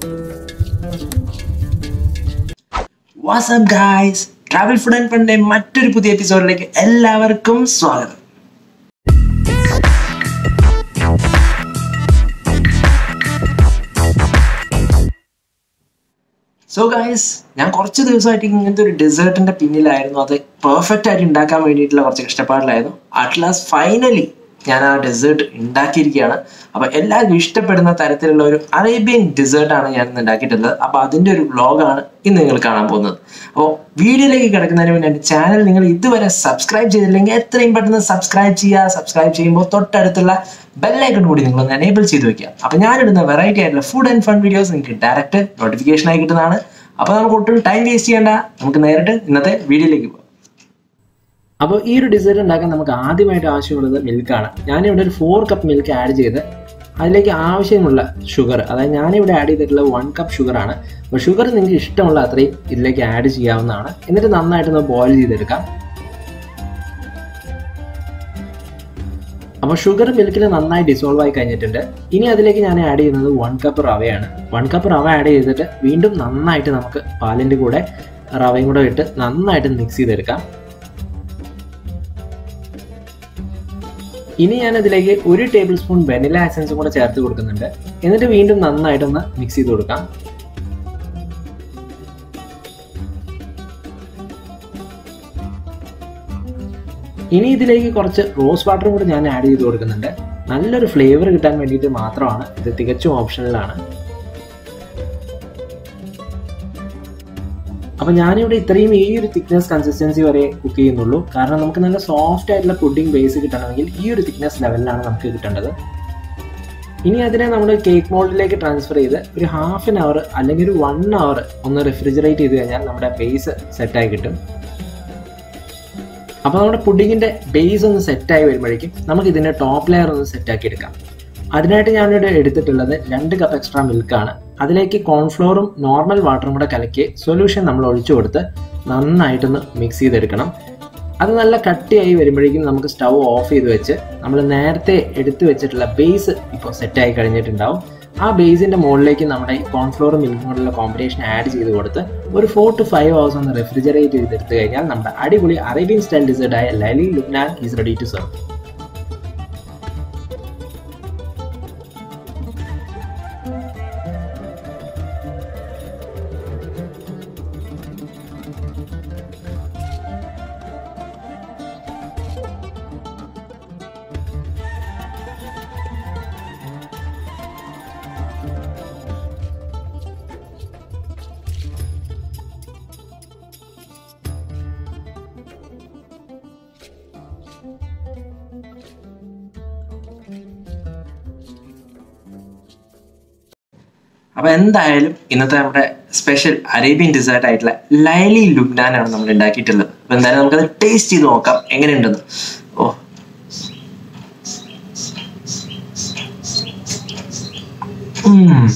WhatsApp guys travel food and ഫണ്ടിന്റെ മറ്റൊരു പുതിയ എപ്പിസോഡിലേക്ക് എല്ലാവർക്കും സ്വാഗതം സോ ഗായ്സ് ഞാൻ കുറച്ച് ദിവസമായിട്ട് ഇങ്ങനത്തെ ഒരു ഡെസേർട്ടിന്റെ പിന്നിലായിരുന്നു അത് പെർഫെക്റ്റ് ആയിട്ട് ഉണ്ടാക്കാൻ വേണ്ടിയിട്ടുള്ള കുറച്ച് കഷ്ടപ്പാടിലായിരുന്നു അറ്റ് ലാസ്റ്റ് ഫൈനലി ഞാൻ ആ ഡെസേർട്ട് ഉണ്ടാക്കിയിരിക്കുകയാണ് അപ്പോൾ എല്ലാവർക്കും ഇഷ്ടപ്പെടുന്ന തരത്തിലുള്ള ഒരു അറേബ്യൻ ഡെസേർട്ടാണ് ഞാൻ ഇന്ന് ഉണ്ടാക്കിയിട്ടുള്ളത് അപ്പോൾ അതിൻ്റെ ഒരു വ്ളോഗാണ് ഇന്ന് നിങ്ങൾ കാണാൻ പോകുന്നത് അപ്പോൾ വീഡിയോയിലേക്ക് കിടക്കുന്നതിന് മുന്നേ എൻ്റെ ചാനൽ നിങ്ങൾ ഇതുവരെ സബ്സ്ക്രൈബ് ചെയ്തില്ലെങ്കിൽ എത്രയും പെട്ടെന്ന് സബ്സ്ക്രൈബ് ചെയ്യുക സബ്സ്ക്രൈബ് ചെയ്യുമ്പോൾ തൊട്ടടുത്തുള്ള ബെല്ലൈക്കൺ കൂടി നിങ്ങളൊന്ന് എനേബിൾ ചെയ്ത് വെക്കുക അപ്പോൾ ഞാനിടുന്ന വെറൈറ്റി ആയിട്ടുള്ള ഫുഡ് ആൻഡ് ഫൺ വീഡിയോസ് നിങ്ങൾക്ക് ഡയറക്റ്റ് നോട്ടിഫിക്കേഷൻ ആയി കിട്ടുന്നതാണ് അപ്പോൾ നമുക്ക് ഒട്ടും ടൈം വേസ്റ്റ് ചെയ്യേണ്ട നമുക്ക് നേരിട്ട് ഇന്നത്തെ വീഡിയോയിലേക്ക് പോകാം അപ്പോൾ ഈ ഒരു ഡിസേർട്ട് ഉണ്ടാക്കാൻ നമുക്ക് ആദ്യമായിട്ട് ആവശ്യമുള്ളത് മിൽക്കാണ് ഞാനിവിടെ ഒരു ഫോർ കപ്പ് മിൽക്ക് ആഡ് ചെയ്ത് അതിലേക്ക് ആവശ്യമുള്ള ഷുഗർ അതായത് ഞാനിവിടെ ആഡ് ചെയ്തിട്ടുള്ള വൺ കപ്പ് ഷുഗർ ആണ് അപ്പോൾ ഷുഗർ നിങ്ങൾക്ക് ഇഷ്ടമുള്ള അത്രയും ഇതിലേക്ക് ആഡ് ചെയ്യാവുന്നതാണ് എന്നിട്ട് നന്നായിട്ടൊന്ന് ബോയിൽ ചെയ്തെടുക്കാം അപ്പോൾ ഷുഗർ മിൽക്കിൽ നന്നായി ഡിസോൾവ് ആയി കഴിഞ്ഞിട്ടുണ്ട് ഇനി അതിലേക്ക് ഞാൻ ആഡ് ചെയ്യുന്നത് വൺ കപ്പ് റവയാണ് വൺ കപ്പ് റവ ആഡ് ചെയ്തിട്ട് വീണ്ടും നന്നായിട്ട് നമുക്ക് പാലിൻ്റെ കൂടെ റവയും കൂടെ ഇട്ട് നന്നായിട്ട് മിക്സ് ചെയ്തെടുക്കാം ഇനി ഞാൻ ഇതിലേക്ക് ഒരു ടേബിൾ സ്പൂൺ വെനില എസൻസും കൂടെ ചേർത്ത് കൊടുക്കുന്നുണ്ട് എന്നിട്ട് വീണ്ടും നന്നായിട്ടൊന്ന് മിക്സ് ചെയ്ത് കൊടുക്കാം ഇനി ഇതിലേക്ക് കുറച്ച് റോസ് വാട്ടറും കൂടി ഞാൻ ആഡ് ചെയ്ത് കൊടുക്കുന്നുണ്ട് നല്ലൊരു ഫ്ലേവർ കിട്ടാൻ വേണ്ടിയിട്ട് മാത്രമാണ് ഇത് തികച്ചും ഓപ്ഷണലാണ് അപ്പൊ ഞാനിവിടെ ഇത്രയും ഈ ഒരു തിക്നെസ് കൺസിസ്റ്റൻസി വരെ കുക്ക് ചെയ്യുന്നുള്ളൂ കാരണം നമുക്ക് നല്ല സോഫ്റ്റ് ആയിട്ടുള്ള പുഡിംഗ് ബേസ് കിട്ടണമെങ്കിൽ ഈ ഒരു തിക്നെസ് ലെവലിലാണ് നമുക്ക് കിട്ടേണ്ടത് ഇനി അതിനെ നമ്മൾ കേക്ക് മോൾഡിലേക്ക് ട്രാൻസ്ഫർ ചെയ്ത് ഒരു ഹാഫ് ആൻ അവർ അല്ലെങ്കിൽ ഒരു വൺ അവർ ഒന്ന് റെഫ്രിജറേറ്റ് ചെയ്ത് കഴിഞ്ഞാൽ നമ്മുടെ ബേസ് സെറ്റായി കിട്ടും അപ്പോൾ നമ്മുടെ പുഡിങ്ങിൻ്റെ ബേസ് ഒന്ന് സെറ്റായി വരുമ്പോഴേക്കും നമുക്ക് ഇതിൻ്റെ ടോപ്പ് ലെയർ ഒന്ന് സെറ്റാക്കി എടുക്കാം അതിനായിട്ട് ഞാനിവിടെ എടുത്തിട്ടുള്ളത് രണ്ട് കപ്പ് എക്സ്ട്രാ മിൽക്കാണ് അതിലേക്ക് കോൺഫ്ലോറും നോർമൽ വാട്ടറും കൂടെ കലക്കി സൊല്യൂഷൻ നമ്മൾ ഒഴിച്ചു കൊടുത്ത് നന്നായിട്ടൊന്ന് മിക്സ് ചെയ്തെടുക്കണം അത് നല്ല കട്ടിയായി വരുമ്പോഴേക്കും നമുക്ക് സ്റ്റൗ ഓഫ് ചെയ്ത് വെച്ച് നമ്മൾ നേരത്തെ എടുത്തു വെച്ചിട്ടുള്ള ബേസ് ഇപ്പോൾ സെറ്റായി കഴിഞ്ഞിട്ടുണ്ടാവും ആ ബേസിൻ്റെ മുകളിലേക്ക് നമ്മുടെ ഈ കോൺഫ്ലോറും മിൽക്കും കൂടെയുള്ള കോമ്പിനേഷൻ ആഡ് ചെയ്ത് കൊടുത്ത് ഒരു ഫോർ ടു ഫൈവ് ഹവേഴ്സ് ഒന്ന് റെഫ്രിജറേറ്റ് ചെയ്തെടുത്ത് കഴിഞ്ഞാൽ നമ്മുടെ അടിപൊളി അറേബ്യൻ സ്റ്റൈൽ ഡിസേർട്ടായ ലലി ലുബ്നാൻ ഈസ് റെഡി ടു സെർവ് അപ്പൊ എന്തായാലും ഇന്നത്തെ നമ്മുടെ സ്പെഷ്യൽ അറേബ്യൻ ഡിസേർട്ട് ആയിട്ടുള്ള ലൈലി ലുബ്നാനാണ് നമ്മൾ ഉണ്ടാക്കിയിട്ടുള്ളത് അപ്പൊ എന്തായാലും നമുക്കത് ടേസ്റ്റ് ചെയ്ത് നോക്കാം എങ്ങനെയുണ്ടെന്ന് ഓ ഉം.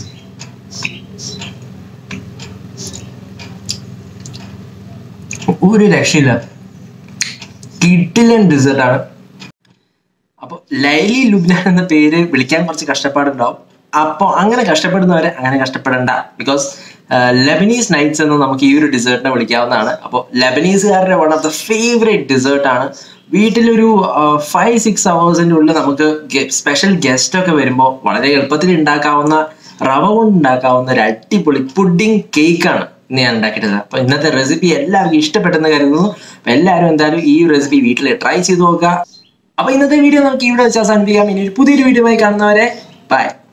ഒരു രക്ഷയില്ല കിഡിലൻ ഡിസേർട്ട് ആണ് അപ്പോൾ ലൈലി ലുബ്നാൻ എന്ന പേര് വിളിക്കാൻ കുറച്ച് കഷ്ടപ്പാടുണ്ടാവും അപ്പോൾ അങ്ങനെ കഷ്ടപ്പെടുന്നവരെ അങ്ങനെ കഷ്ടപ്പെടണ്ട ബിക്കോസ് ലെബനീസ് നൈറ്റ്സ് എന്ന് നമുക്ക് ഈ ഒരു ഡിസേർട്ടിനെ വിളിക്കാവുന്നതാണ് അപ്പോൾ ലെബനീസുകാരുടെ one of the favourite dessert ആണ് വീട്ടിലൊരു ഫൈവ് സിക്സ് അവേഴ്സിൻ്റെ ഉള്ളിൽ നമുക്ക് സ്പെഷ്യൽ ഗസ്റ്റ് ഒക്കെ വരുമ്പോൾ വളരെ എളുപ്പത്തിൽ ഉണ്ടാക്കാവുന്ന റവ കൊണ്ട് ഉണ്ടാക്കാവുന്ന ഒരു അടിപൊളി പുഡിംഗ് കേക്കാണ് ഇന്ന് ഞാൻ ഉണ്ടാക്കിയിട്ടുള്ളത് അപ്പോൾ ഇന്നത്തെ റെസിപ്പി എല്ലാവർക്കും ഇഷ്ടപ്പെട്ടെന്ന് കരുതുന്നു അപ്പോൾ എല്ലാവരും എന്തായാലും ഈ റെസിപ്പി വീട്ടിൽ ട്രൈ ചെയ്ത് നോക്കുക അപ്പോൾ ഇന്നത്തെ വീഡിയോ നമുക്ക് ഇവിടെ വെച്ച് അവസാനിപ്പിക്കാം ഇനി ഒരു പുതിയൊരു വീഡിയോ ആയി കാണുന്നവരെ ബൈ